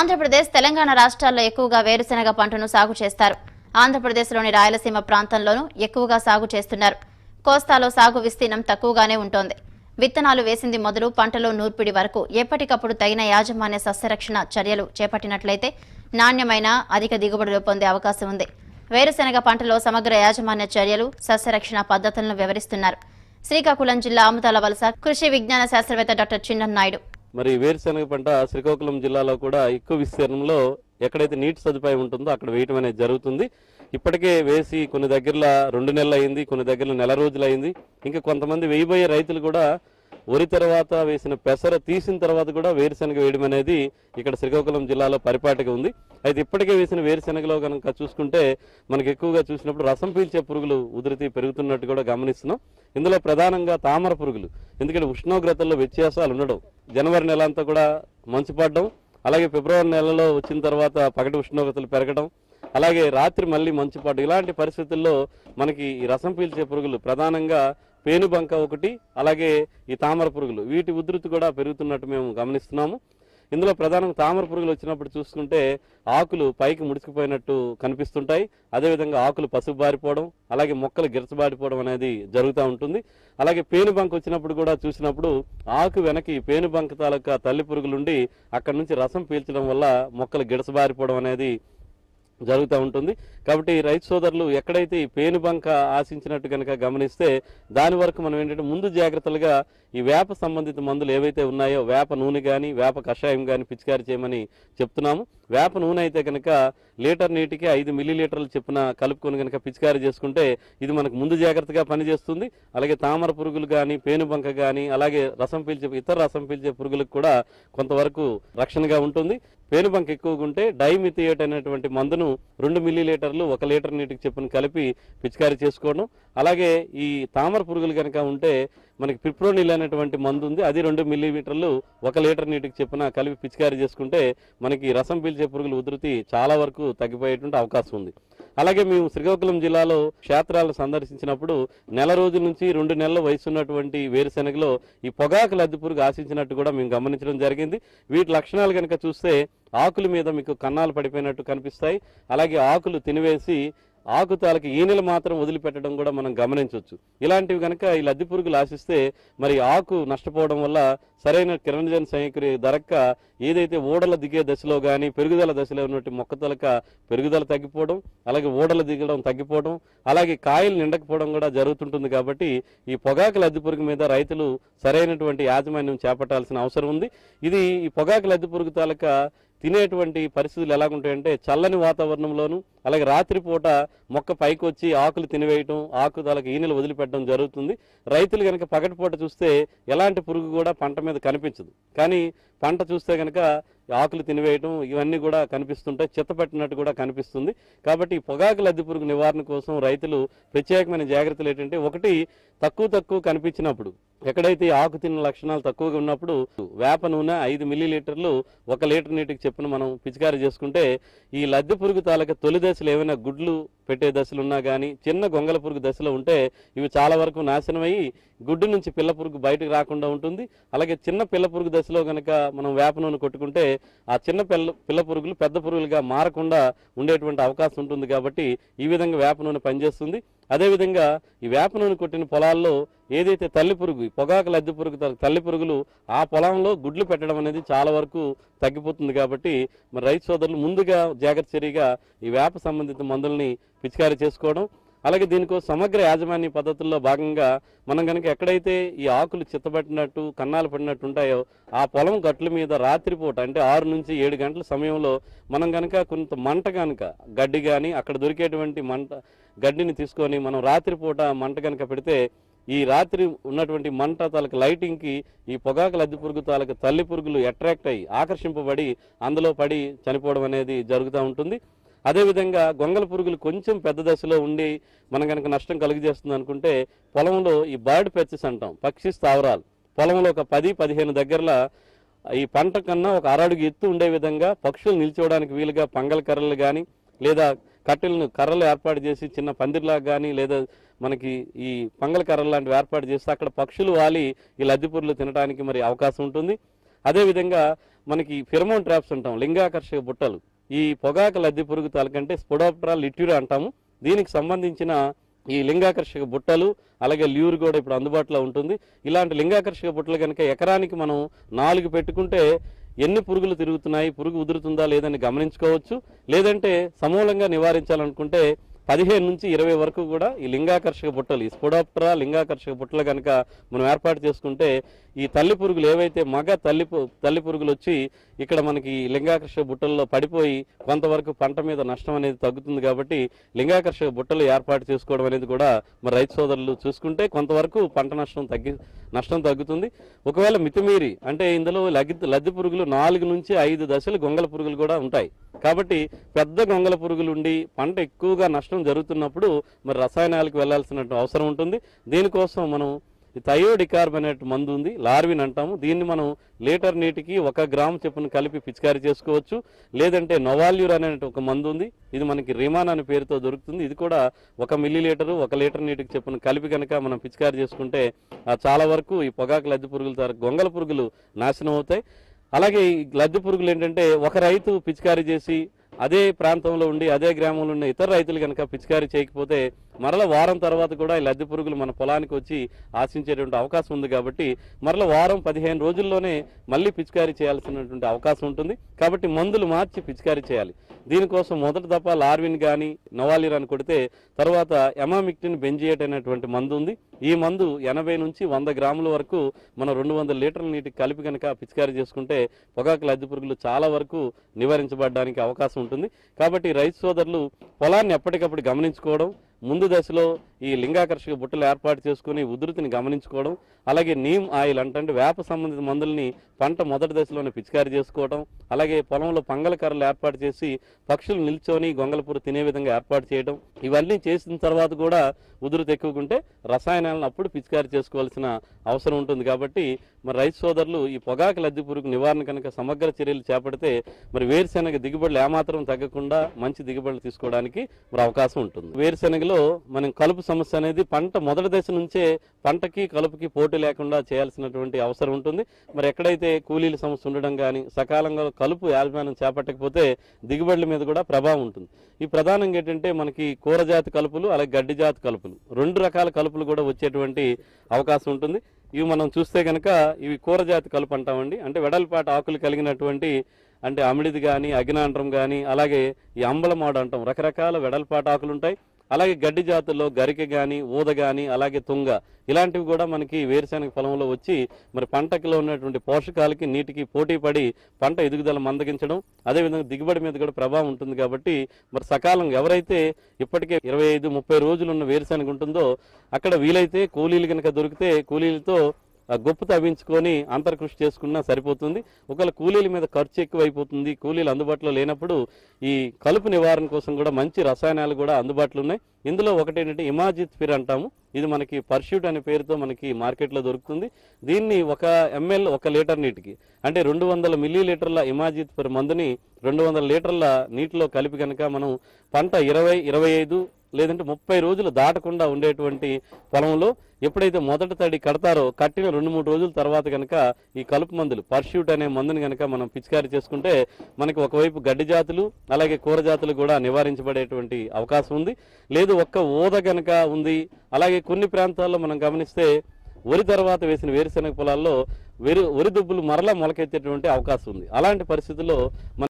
ఆంధ్రప్రదేశ్ తెలంగాణ రాష్ట్రాల్లో ఎక్కువగా వేరుశెనగ పంటను సాగు చేస్తారు ఆంధ్రప్రదేశ్లోని రాయలసీమ ప్రాంతంలోనూ ఎక్కువగా సాగు చేస్తున్నారు కోస్తాలో సాగు విస్తీర్ణం తక్కువగానే ఉంటోంది విత్తనాలు వేసింది మొదలు పంటలో నూర్పిడి వరకు ఎప్పటికప్పుడు తగిన యాజమాన్య సస్యరక్షణ చర్యలు చేపట్టినట్లయితే నాణ్యమైన అధిక దిగుబడులు పొందే అవకాశం ఉంది వేరుశెనగ పంటలో సమగ్ర యాజమాన్య చర్యలు సస్యరక్షణ పద్ధతులను వివరిస్తున్నారు శ్రీకాకుళం జిల్లా ఆముతాల వలస కృషి విజ్ఞాన శాస్త్రవేత్త డాక్టర్ చిన్నన్నాయుడు మరి వేరుశనగ పంట శ్రీకాకుళం జిల్లాలో కూడా ఎక్కువ విస్తీర్ణంలో ఎక్కడైతే నీటి సదుపాయం ఉంటుందో అక్కడ వేయటం అనేది జరుగుతుంది ఇప్పటికే వేసి కొన్ని దగ్గరలో రెండు నెలలు అయింది కొన్ని దగ్గరలో నెల రోజులు అయింది ఇంకా కొంతమంది వేయబోయే రైతులు కూడా వరి తర్వాత వేసిన పెసర తీసిన తర్వాత కూడా వేరుశనగ వేయడం అనేది ఇక్కడ శ్రీకాకుళం జిల్లాలో పరిపాటిగా ఉంది అయితే ఇప్పటికే వేసిన వేరుశనగలో కనుక చూసుకుంటే మనకి ఎక్కువగా చూసినప్పుడు రసం పీల్చే పురుగులు ఉధృతి పెరుగుతున్నట్టు కూడా గమనిస్తున్నాం ఇందులో ప్రధానంగా తామర పురుగులు ఎందుకంటే ఉష్ణోగ్రతల్లో వ్యత్యాసాలు ఉండడం జనవరి నెల అంతా కూడా మంచు పడడం అలాగే ఫిబ్రవరి నెలలో వచ్చిన తర్వాత పగటి ఉష్ణోగ్రతలు పెరగడం అలాగే రాత్రి మళ్ళీ మంచు పడడం ఇలాంటి పరిస్థితుల్లో మనకి ఈ రసం పీల్చే పురుగులు ప్రధానంగా పేనుబంక ఒకటి అలాగే ఈ తామర పురుగులు వీటి ఉధృతి కూడా పెరుగుతున్నట్టు మేము గమనిస్తున్నాము ఇందులో ప్రధానంగా తామర పురుగులు వచ్చినప్పుడు చూసుకుంటే ఆకులు పైకి ముడుచుకుపోయినట్టు కనిపిస్తుంటాయి అదేవిధంగా ఆకులు పసుపు బారిపోవడం అలాగే మొక్కలు గిరచబారిపోవడం అనేది జరుగుతూ ఉంటుంది అలాగే పేనుబంక వచ్చినప్పుడు కూడా చూసినప్పుడు ఆకు వెనక్కి పేనుబంక తాలూకా తల్లి పురుగులుండి అక్కడ నుంచి రసం పీల్చడం వల్ల మొక్కలు గిడసబారిపోవడం అనేది జరుగుతూ ఉంటుంది కాబట్టి రైతు సోదరులు ఎక్కడైతే ఈ పేనుబంక ఆశించినట్టు కనుక గమనిస్తే దాని వరకు మనం ఏంటంటే ముందు జాగ్రత్తలుగా ఈ వేప సంబంధిత మందులు ఏవైతే ఉన్నాయో వేప నూనె కానీ వేప కషాయం కానీ పిచికారి చేయమని చెప్తున్నాము వేప నూనె అయితే కనుక లీటర్ నీటికి ఐదు మిల్లీ లీటర్లు చెప్పున కలుపుకొని కనుక పిచికారి చేసుకుంటే ఇది మనకు ముందు జాగ్రత్తగా పనిచేస్తుంది అలాగే తామర పురుగులు కానీ పేనుబంక కానీ అలాగే రసం పీల్చే ఇతర రసం పీల్చే పురుగులకు కూడా కొంతవరకు రక్షణగా ఉంటుంది పేనుబంక ఎక్కువగా ఉంటే డైమిథియేట్ అనేటువంటి మందును రెండు మిల్లీ లీటర్లు ఒక లీటర్ నీటికి చెప్పున కలిపి పిచికారి చేసుకోవడం అలాగే ఈ తామర పురుగులు కనుక ఉంటే మనకి పిప్రోనిల్ అనేటువంటి మందు ఉంది అది రెండు మిల్లీమీటర్లు ఒక లీటర్ నీటికి చెప్పున కలిపి పిచికారి చేసుకుంటే మనకి రసం పీల్చే పురుగుల ఉధృతి చాలా వరకు తగ్గిపోయేటువంటి అవకాశం ఉంది అలాగే మేము శ్రీకాకుళం జిల్లాలో క్షేత్రాలను సందర్శించినప్పుడు నెల రోజుల నుంచి రెండు నెలల వయసు ఉన్నటువంటి వేరుశెనగలో ఈ పొగాకు లద్దె పురుగు ఆశించినట్టు కూడా మేము గమనించడం జరిగింది వీటి లక్షణాలు కనుక చూస్తే ఆకుల మీద మీకు కన్నాలు పడిపోయినట్టు కనిపిస్తాయి అలాగే ఆకులు తినివేసి ఆకు తాలకి ఈనెలు మాత్రం వదిలిపెట్టడం కూడా మనం గమనించవచ్చు ఇలాంటివి కనుక ఈ లద్దె పురుగులు ఆశిస్తే మరి ఆకు నష్టపోవడం వల్ల సరైన కిరణజన్ సంయుక్రియ దొరక్క ఏదైతే ఓడల దిగే దశలో కానీ పెరుగుదల దశలో ఉన్నటువంటి మొక్క తలక పెరుగుదల తగ్గిపోవడం అలాగే ఓడలు దిగడం తగ్గిపోవడం అలాగే కాయలు నిండకపోవడం కూడా జరుగుతుంటుంది కాబట్టి ఈ పొగాకు లద్దె పురుగు మీద రైతులు సరైనటువంటి యాజమాన్యం చేపట్టాల్సిన అవసరం ఉంది ఇది ఈ పొగాకు లద్దె పురుగు తాలూకా తినేటువంటి పరిస్థితులు ఎలాగుంటాయంటే చల్లని వాతావరణంలోను అలాగే రాత్రిపూట మొక్క పైకి వచ్చి ఆకులు తినివేయటం ఆకు తలకు ఈనెలు వదిలిపెట్టడం జరుగుతుంది రైతులు కనుక పగటిపూట చూస్తే ఎలాంటి పురుగు కూడా పంట మీద కనిపించదు కానీ పంట చూస్తే కనుక ఆకులు తినివేయటం ఇవన్నీ కూడా కనిపిస్తుంటాయి చిత్తపెట్టినట్టు కూడా కనిపిస్తుంది కాబట్టి ఈ పొగాకు లద్దె పురుగు నివారణ కోసం రైతులు ప్రత్యేకమైన జాగ్రత్తలు ఏంటంటే ఒకటి తక్కువ తక్కువ కనిపించినప్పుడు ఎక్కడైతే ఈ ఆకు తిన్న లక్షణాలు తక్కువగా ఉన్నప్పుడు వేప నూనె ఐదు మిల్లీ లీటర్లు ఒక లీటర్ నీటికి చెప్పున మనం పిచికారి చేసుకుంటే ఈ లద్దె పురుగు తాలూకా తొలి దశలు ఏమైనా గుడ్లు పెట్టే దశలు ఉన్నా కానీ చిన్న గొంగల పురుగు దశలో ఉంటే ఇవి చాలా వరకు నాశనమయ్యి గుడ్డు నుంచి పిల్ల పురుగు బయటకు రాకుండా ఉంటుంది అలాగే చిన్న పిల్ల పురుగు దశలో కనుక మనం వేప నూనె కొట్టుకుంటే ఆ చిన్న పిల్ల పిల్ల పురుగులు పెద్ద పురుగులుగా మారకుండా ఉండేటువంటి అవకాశం ఉంటుంది కాబట్టి ఈ విధంగా వేప నూనె పనిచేస్తుంది అదేవిధంగా ఈ వేప నూనె కొట్టిన పొలాల్లో ఏదైతే తల్లి పురుగు ఈ పొగాకు లద్దె పురుగు త- తల్లి పురుగులు ఆ పొలంలో గుడ్లు పెట్టడం అనేది చాలా వరకు తగ్గిపోతుంది కాబట్టి మరి రైతు సోదరులు ముందుగా జాగ్రత్త చర్యగా ఈ వేప సంబంధిత మందుల్ని పిచికారీ చేసుకోవడం అలాగే దీనికోసం సమగ్ర యాజమాన్య పద్ధతుల్లో భాగంగా మనం కనుక ఎక్కడైతే ఈ ఆకులు చిత్తబట్టినట్టు కన్నాలు పడినట్టు ఉంటాయో ఆ పొలం గట్ల మీద రాత్రిపూట అంటే ఆరు నుంచి ఏడు గంటల సమయంలో మనం కనుక కొంత మంట కనుక గడ్డి కానీ అక్కడ దొరికేటువంటి మంట గడ్డిని తీసుకొని మనం రాత్రిపూట మంట కనుక పెడితే ఈ రాత్రి ఉన్నటువంటి మంట తాలూకు లైటింగ్కి ఈ పొగాకు లద్దె పురుగు తాలూకు తల్లి పురుగులు అట్రాక్ట్ అయ్యి ఆకర్షింపబడి అందులో పడి చనిపోవడం అనేది జరుగుతూ ఉంటుంది అదేవిధంగా గొంగల పురుగులు కొంచెం పెద్ద దశలో ఉండి మనం కనుక నష్టం కలుగజేస్తుంది అనుకుంటే పొలంలో ఈ బర్డ్ పెర్చెస్ అంటాం పక్షి స్థావరాలు పొలంలో ఒక పది పదిహేను దగ్గరలో ఈ పంట కన్నా ఒక అరడుగు ఎత్తు ఉండే విధంగా పక్షులు నిల్చోవడానికి వీలుగా పంగల కర్రలు కానీ లేదా కట్టెలను కర్రలు ఏర్పాటు చేసి చిన్న పందిర్లాగా కానీ లేదా మనకి ఈ పంగల కర్రలు లాంటివి ఏర్పాటు చేస్తే అక్కడ పక్షులు వాలి ఈ లద్దెపూర్లు తినడానికి మరి అవకాశం ఉంటుంది అదేవిధంగా మనకి ఫిరమోన్ ట్రాప్స్ అంటాం లింగాకర్షక బుట్టలు ఈ పొగాకు లద్దె పురుగు తాలకంటే స్పొడోప్టరా లిట్యూరా అంటాము దీనికి సంబంధించిన ఈ లింగాకర్షక బుట్టలు అలాగే ల్యూర్ కూడా ఇప్పుడు అందుబాటులో ఉంటుంది ఇలాంటి లింగాకర్షక బుట్టలు కనుక ఎకరానికి మనం నాలుగు పెట్టుకుంటే ఎన్ని పురుగులు తిరుగుతున్నాయి పురుగు ఉదురుతుందా లేదని గమనించుకోవచ్చు లేదంటే సమూలంగా నివారించాలనుకుంటే పదిహేను నుంచి ఇరవై వరకు కూడా ఈ లింగాకర్షక బుట్టలు ఈ స్పొడాప్టరా లింగాకర్షక బుట్టలు కనుక మనం ఏర్పాటు చేసుకుంటే ఈ తల్లి పురుగులు ఏవైతే మగ తల్లి పు- తల్లి పురుగులు వచ్చి ఇక్కడ మనకి ఈ లింగాకర్షక బుట్టల్లో పడిపోయి కొంతవరకు పంట మీద నష్టం అనేది తగ్గుతుంది కాబట్టి లింగాకర్షక బుట్టలు ఏర్పాటు చేసుకోవడం అనేది కూడా మరి రైతు సోదరులు చూసుకుంటే కొంతవరకు పంట నష్టం తగ్గి నష్టం తగ్గుతుంది ఒకవేళ మితిమీరి అంటే ఇందులో లగ్గి లద్దె పురుగులు నాలుగు నుంచి ఐదు దశలు గొంగల పురుగులు కూడా ఉంటాయి కాబట్టి పెద్ద గొంగల పురుగులు ఉండి పంట ఎక్కువగా నష్టం జరుగుతున్నప్పుడు మరి రసాయనాలకు వెళ్లాల్సిన అవసరం ఉంటుంది దీనికోసం మనం ఈ థయోడికార్బ్ అనే మందు ఉంది లార్విన్ అంటాము దీన్ని మనం లీటర్ నీటికి ఒక గ్రామ్ చొప్పున కలిపి పిచికారీ చేసుకోవచ్చు లేదంటే నొవాల్యూర్ అనే ఒక మందు ఉంది ఇది మనకి రిమాన్ అనే పేరుతో దొరుకుతుంది ఇది కూడా ఒక మిల్లీ లీటరు ఒక లీటర్ నీటికి చొప్పున కలిపి కనుక మనం పిచికారీ చేసుకుంటే ఆ, చాలా వరకు ఈ పొగాకు లద్దె పురుగుల ద్వారా గొంగల పురుగులు నాశనం అవుతాయి అలాగే ఈ లద్దె పురుగులు ఏంటంటే ఒక రైతు పిచికారీ చేసి అదే ప్రాంతంలో ఉండి అదే గ్రామంలో ఉన్న ఇతర రైతులు కనుక పిచికారీ చేయకపోతే మరల వారం తర్వాత కూడా ఈ లద్దె పురుగులు మన పొలానికి వచ్చి ఆశించేటువంటి అవకాశం ఉంది కాబట్టి మరల వారం పదిహేను రోజుల్లోనే మళ్ళీ పిచికారీ చేయాల్సినటువంటి అవకాశం ఉంటుంది కాబట్టి మందులు మార్చి పిచికారీ చేయాలి దీనికోసం మొదటి దఫా లార్విన్ కానీ నవాలిర్ అని కొడితే తర్వాత ఎమామిక్టిన్ బెంజియేట్ అనేటువంటి మందు ఉంది ఈ మందు ఎనభై నుంచి వంద గ్రాముల వరకు మనం రెండు వందల లీటర్ల నీటికి కలిపి కనుక పిచికారీ చేసుకుంటే పొగాకు లద్దె పురుగులు చాలా వరకు నివారించబడడానికి అవకాశం ఉంటుంది కాబట్టి రైతు సోదరులు పొలాన్ని ఎప్పటికప్పుడు గమనించుకోవడం ముందు దశలో ఈ లింగాకర్షక బుట్టలు ఏర్పాటు చేసుకుని ఉధృతిని గమనించుకోవడం అలాగే నీమ్ ఆయిల్ అంటే వేప సంబంధిత మందుల్ని పంట మొదటి దశలోనే పిచికారీ చేసుకోవడం అలాగే పొలంలో పంగల కర్రలు ఏర్పాటు చేసి పక్షులు నిల్చొని గొంగళపూర తినే విధంగా ఏర్పాటు చేయడం ఇవన్నీ చేసిన తర్వాత కూడా ఉధృతి ఎక్కువకుంటే రసాయనాలను అప్పుడు పిచికారీ చేసుకోవాల్సిన అవసరం ఉంటుంది కాబట్టి మరి రైతు సోదరులు ఈ పొగాకు లద్దె పురుగు నివారణ కనుక సమగ్ర చర్యలు చేపడితే మరి వేరుశెనగ దిగుబడులు ఏమాత్రం తగ్గకుండా మంచి దిగుబడులు తీసుకోవడానికి మరి అవకాశం ఉంటుంది వేరుశెనగలో మనం కలుపు సమస్య అనేది పంట మొదటి దశ నుంచే పంటకి కలుపుకి పోటీ లేకుండా చేయాల్సినటువంటి అవసరం ఉంటుంది మరి ఎక్కడైతే కూలీల సమస్య ఉండడం కానీ సకాలంలో కలుపు యాజమాన్యం చేపట్టకపోతే దిగుబడుల మీద కూడా ప్రభావం ఉంటుంది ఈ ప్రధానంగా ఏంటంటే మనకి కూర జాతి కలుపులు అలాగే గడ్డి జాతి కలుపులు రెండు రకాల కలుపులు కూడా వచ్చేటువంటి అవకాశం ఉంటుంది ఇవి మనం చూస్తే కనుక ఇవి కూర జాతి కలుపు అంటామండి అంటే వెడల్పాటి ఆకులు కలిగినటువంటి అంటే అమిడిది కానీ అగ్నాండ్రం కానీ అలాగే ఈ అంబలమాడు అంటాం రకరకాల వెడల్పాటి ఆకులు ఉంటాయి అలాగే గడ్డి జాతుల్లో గరిక కానీ ఊద కానీ అలాగే తుంగ ఇలాంటివి కూడా మనకి వేరుశెనగ పొలంలో వచ్చి మరి పంటకిలో ఉన్నటువంటి పోషకాలకి నీటికి పోటీ పడి పంట ఎదుగుదల మందగించడం అదేవిధంగా దిగుబడి మీద కూడా ప్రభావం ఉంటుంది కాబట్టి మరి సకాలం ఎవరైతే ఇప్పటికే ఇరవై ఐదు ముప్పై రోజులు ఉన్న వేరుశెనగ ఉంటుందో అక్కడ వీలైతే కూలీలు కనుక దొరికితే కూలీలతో ఆ గొప్ప తవ్వించుకొని అంతర్కృషి చేసుకున్నా సరిపోతుంది ఒకవేళ కూలీల మీద ఖర్చు ఎక్కువైపోతుంది కూలీలు అందుబాటులో లేనప్పుడు ఈ కలుపు నివారణ కోసం కూడా మంచి రసాయనాలు కూడా అందుబాటులో ఉన్నాయి ఇందులో ఒకటి ఏంటంటే ఇమాజిత్ ఫిర్ అంటాము ఇది మనకి పర్ష్యూట్ అనే పేరుతో మనకి మార్కెట్లో దొరుకుతుంది దీన్ని ఒక ఎంఎల్ ఒక లీటర్ నీటికి అంటే రెండు వందల మిల్లీ లీటర్ల ఇమాజిత్ ఫిర్ మందుని రెండు వందల లీటర్ల నీటిలో కలిపి కనుక మనం పంట ఇరవై ఇరవై ఐదు లేదంటే ముప్పై రోజులు దాటకుండా ఉండేటువంటి పొలంలో ఎప్పుడైతే మొదటి తడి కడతారో కట్టిన రెండు మూడు రోజుల తర్వాత కనుక ఈ కలుపు మందులు పర్ష్యూట్ అనే మందుని కనుక మనం పిచికారీ చేసుకుంటే మనకి ఒకవైపు గడ్డి జాతులు అలాగే కూర జాతులు కూడా నివారించబడేటువంటి అవకాశం ఉంది లేదు ఒక్క ఊద కనుక ఉంది అలాగే కొన్ని ప్రాంతాల్లో మనం గమనిస్తే వరి తర్వాత వేసిన వేరుశెనగ పొలాల్లో వెరు వరి దుబ్బులు మరలా మొలకెత్తేటువంటి అవకాశం ఉంది అలాంటి పరిస్థితుల్లో మన